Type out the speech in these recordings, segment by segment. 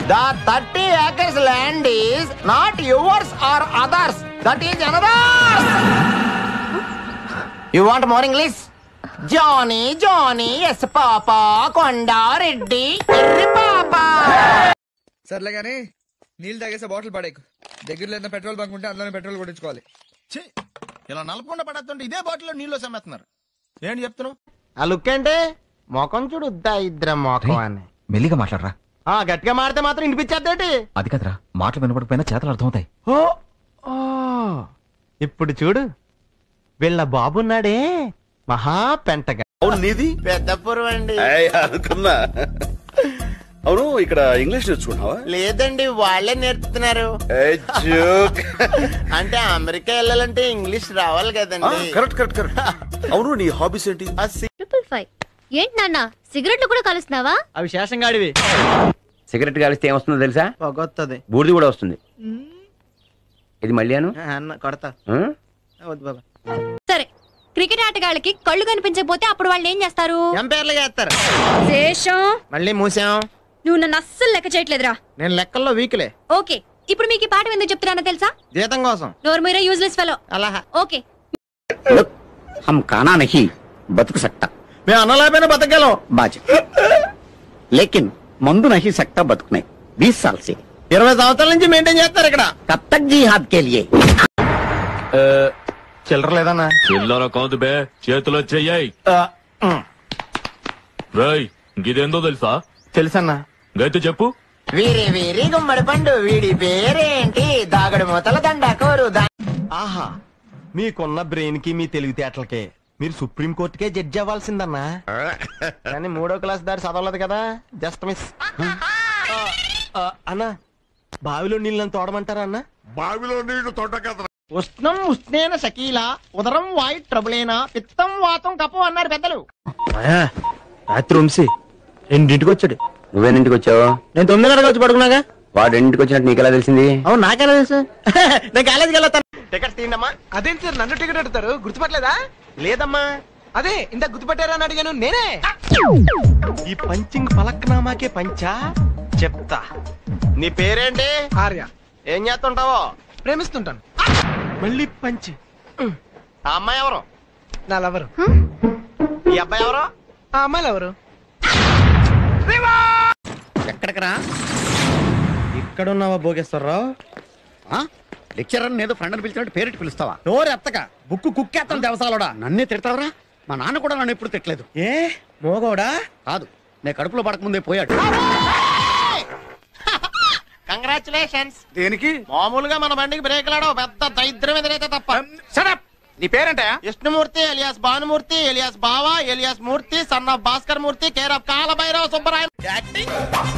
The 30 acres land is not yours or others. That is another's. You want more English? Johnny, Johnny, yes, Papa, Konda, Reddy, Irri Papa. సర్లే కానీ నీళ్ళు తాగేసే bottle పడేకు దగ్గరలో ఏదైనా petrol bunk ఉంటే అందులోనే petrol కొట్టించుకోవాలి ఛీ, ఇలా నలపకుండా పడేస్తుంటే ఇదే బాటిల్లో నీళ్ళు సమ్మేస్తున్నారు ఏంటి చెప్తున్నావు ఆ లుక్ అంటే మొఖం చూడు ఉద్దా ఇద్దరం మొఖం అని మెల్లిగా మాట్లాడరా ఆ గట్టిగా మాడితే మాత్రం వినిపించేద్దేటి అది కదరా మాటలు వినపడకపోయినా చేతలు అర్థమవుతాయి ఓ ఓ ఇప్పుడు చూడు వీళ్ళ బాబున్నాడే మహా పెంటగా అవును నీది పెద్ద అండి ఏయ్, అనుకున్నా అవును ఇక్కడ ఇంగ్లీష్ నేర్చుకుంటున్నావా లేదండి వాళ్ళే నేర్పుతున్నారు ఏయ్, joke. అంటే అమెరికా వెళ్ళాలంటే ఇంగ్లీష్ రావాలి ఆ, కదండి కరెక్ట్ కరెక్ట్ కరెక్ట్ అవును నీ హాబీస్ ఏంటి ఆ సి- ట్రిపుల్ ఫైవ్ ఏంటి నాన్న సిగరెట్లు కూడా కలుస్తున్నావా అవి శేషం గాడివి సిగరెట్ కాలిస్తే ఏమొస్తుందో తెలుసా పొగొత్తది బూడిది కూడా వస్తుంది ఇది మళ్ళీను అన్న కొడతా ఆ? వద్దు బాబా సరే క్రికెట్ ఆటగాళ్ళకి కళ్ళు కనిపించకపోతే అప్పుడు వాళ్ళు ఏం చేస్తారు ఎంపైర్లుగా వేస్తారు శేషం మళ్ళీ మూసాం నువ్వు నన్ను అస్సలు లెక్క చేయట్లేదురా నేను లెక్కల్లో వీక్లే ఓకే ఇప్పుడు మీకు ఈ పాఠం ఎందుకు చెప్తున్నానో తెలుసా జీతం కోసం నోరు మీరే యూజ్లెస్ ఫెలో అలా ఓకే లుక్ హమ్ కానా నహీ బతుకు సక్తా మేము అన్నలేకపోయినా బతకగలం బాజ్ లేకిన్ మందు నహీ సక్తా బతుకునే బీస్ సాల్ సే ఇరవై సంవత్సరాల నుంచి మెయింటైన్ చేస్తారు ఇక్కడ కబ్ తక్ జీ హాత్ కే లియే చిల్లర లేదన్నా చిల్లర కాదు బే చేతిలో చెయ్యాయి రేయ్ ఇదేందో తెలుసా తెలుసన్నా గైతే చెప్పు వీరి వీరి గుమ్మడి పండు వీడి పేరేంటి దాగడు మూతల దండకోరు ఆహా మీకున్న బ్రెయిన్ కి మీ తెలివితేటలకి మీరు సుప్రీం కోర్టుకే జడ్జి అవ్వాల్సిందన్నా కానీ మూడో క్లాస్ దారి చదవలేదు కదా జస్ట్ మిస్ అన్నా బావిలో నీళ్ళని తోడమంటారా అన్న బావిలో నీళ్లు తోట కదా ఉష్ణం ఉష్ణేన శకీల ఉదరం వాయు ట్రబులేనా పిత్తం వాతం కపం అన్నారు పెద్దలు రాత్రి వంశీ రెండింటికి వచ్చాడు నువ్వేనింటికి వచ్చావు నేను తొమ్మిదిన్నరకు వచ్చి పడుకున్నాగా వాడు ఇంటికి వచ్చినట్టు నీకెలా తెలిసింది అవును నాకెలా తెలుసు నేను కాలేజీకి వెళ్తాను టికెట్స్ తీయండమ్మా అదేంటి సార్ నన్ను టికెట్ అడుగుతారు గుర్తుపట్టలేదా లేదమ్మా అదే ఇంత గుర్తుపట్టారా అని అడిగాను నేనే ఈ పంచింగ్ పలక్నామాకే పంచా చెప్తా నీ పేరేంటి ఆర్య ఏం చేస్తుంటావో ప్రేమిస్తుంటాను మళ్ళీ పంచి ఆ అమ్మాయి ఎవరు నా లవరు ఈ అబ్బాయి ఎవరు ఆ అమ్మాయిలు ఎవరు ఎక్కడికి రా ఇక్కడ ఉన్నావా భోగేశ్వరరావు లెక్చరర్ నేను ఫ్రెండ్ అని పిలిచినట్టు పేరెట్టి పిలుస్తావా నోరు ఎత్తక బుక్కు కుక్కేస్తాను దేవసాలోడా నన్నే తిడతావరా మా నాన్న కూడా నన్ను ఎప్పుడు తిట్టలేదు ఏ మోగోడా కాదు నేను కడుపులో పడకముందే పోయాడు కంగ్రాచులేషన్స్ దేనికి మామూలుగా మన బండికి బ్రేక్ లాడో పెద్ద దరిద్రం ఎదురైతే తప్ప నీ పేరేంటా విష్ణుమూర్తి ఎలియాస్ భానుమూర్తి ఎలియాస్ బావా alias Murthy son of Bhaskar Murthy care of Kalabhairava Subbaraya acting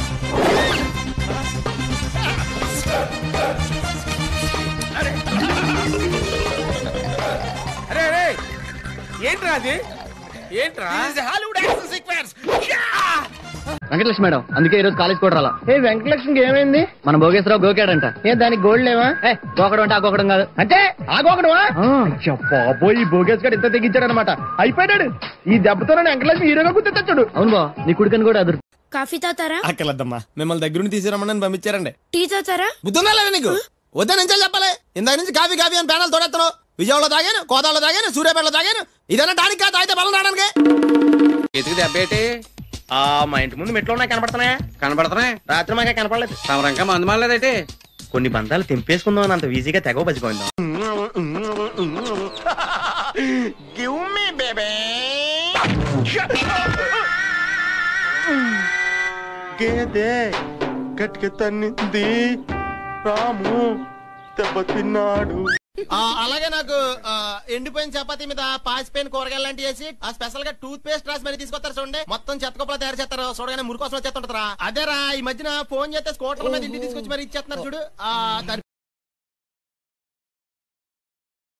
అరే అరే ఏంట్రా అది ఏంట్రా Hollywood action sequence Venkatalakshmi madam అందుకే ఈ రోజు కాలేజ్ కూడా రాలా ఏ వెంకటలక్ష్మికి ఏమైంది మన భోగేశ్వరరావు గోకాడంట ఏ దానికి గోల్డ్ లేవా ఏ గోకడం అంటే ఆ గోకడం కాదు అంటే ఆగోకడమా బాబోయ్ ఈ బోగేస్ గడు ఇంత తెగించాడు అనమాట అయిపోయాడు ఈ దెబ్బతో వెంకటలక్ష్మి హీరోగా గుర్తెచ్చాడు అవును బా నీ కుడికని కూడా అదురు కాఫీ తాతారా అక్కలద్దమ్మా మిమ్మల్ని దగ్గర నుండి తీసుకురమ్మని పంపించారండి టీ తాతారా బుద్ధుందా లేదా నీకు వద్దా నుంచే చెప్పాలి ఇందాక నుంచి కాఫీ కాఫీ అని ప్యానల్ తోడెత్తాను విజయవాడలో తాగాను కోదాడలో తాగాను సూర్యాపేటలో తాగాను ఇదైనా టానిక్ కాదు తాగితే బలం రావడానికి ఎతికి దెబ్బేటి ఆ మా ఇంటి ముందు మెట్లు ఉన్నాయి కనపడుతున్నాయా కనబడుతున్నాయి రాత్రి మాకే కనపడలేదు తమరంకా మందు మాలేదైతే కొన్ని బంధాలు తెంపేసుకుందాం అని అంత ఈజీగా తెగవ బతిపోయిందాం గివ్ మీ బేబీ గేదె గట్టికి తన్నింది రాము దెబ్బ తిన్నాడు అలాగే నాకు ఆ, ఎండిపోయిన చపాతీ మీద పాసిపోయిన కూరగాయలు లాంటి వేసి ఆ స్పెషల్ గా టూత్ పేస్ట్ రాసి మరి తీసుకొస్తారు చూడండి మొత్తం చెత్తకొప్పలా తయారు చేస్తారు చూడగానే మురికి కోసం వచ్చేస్తుంటారా అదేరా ఈ మధ్యన ఫోన్ చేస్తే స్కూటర్ మీద ఇంటికి తీసుకొచ్చి మరి ఇచ్చేస్తున్నారు చూడు ఆ దాని